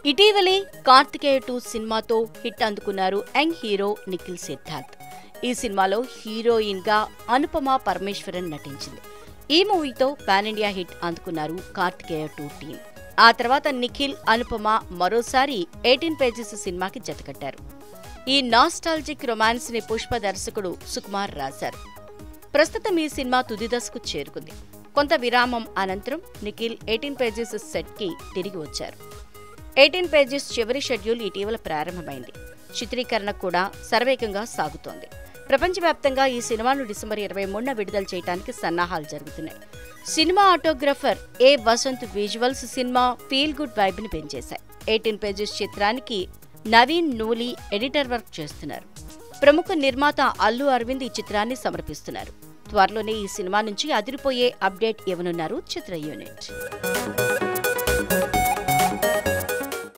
ఇటీవలే కార్తికేయ టూ సినిమాతో హిట్ అందుకున్నారు యంగ్ హీరో నిఖిల్ సిద్ధార్థ్ ఈ సినిమాలో హీరోయిన్ గా అనుపమ పరమేశ్వరన్ నటించింది ఈ మూవీతో పాన్ ఇండియా హిట్ అందుకున్నారు కార్తికేయ టూ టీమ్ ఆ తర్వాత నిఖిల్ అనుపమ మరోసారి ఎయిటీన్ పేజెస్ సినిమాకి జతకట్టారు ఈ నాస్టాలజిక్ రొమాన్స్ ని పుష్ప దర్శకుడు సుకుమార్ రాశారు ప్రస్తుతం ఈ సినిమా తుది దశకు చేరుకుంది కొంత విరామం అనంతరం నిఖిల్ ఎయిటీన్ పేజెస్ సెట్ కి తిరిగి వచ్చారు ఎయిటీన్ పేజెస్ చివరి షెడ్యూల్ ఇటీవల ప్రారంభమైంది చిత్రీకరణ కూడా శరవేగంగా సాగుతోంది ప్రపంచవ్యాప్తంగా ఈ సినిమాను డిసెంబర్ ఇరవై మూడున విడుదల చేయడానికి సన్నాహాలు జరుగుతున్నాయి cinematographer A Vasanth visuals సినిమా ఫీల్ గుడ్ వైబ్ ని పెంచేశాయి ఎయిటీన్ పేజెస్ చిత్రానికి నవీన్ నూలి ఎడిటర్ వర్క్ చేస్తున్నారు ప్రముఖ నిర్మాత అల్లు అరవింద్ ఈ చిత్రాన్ని సమర్పిస్తున్నారు త్వరలోనే ఈ సినిమా నుంచి అదిరిపోయే అప్డేట్ ఇవ్వనున్నారు చిత్ర యూనిట్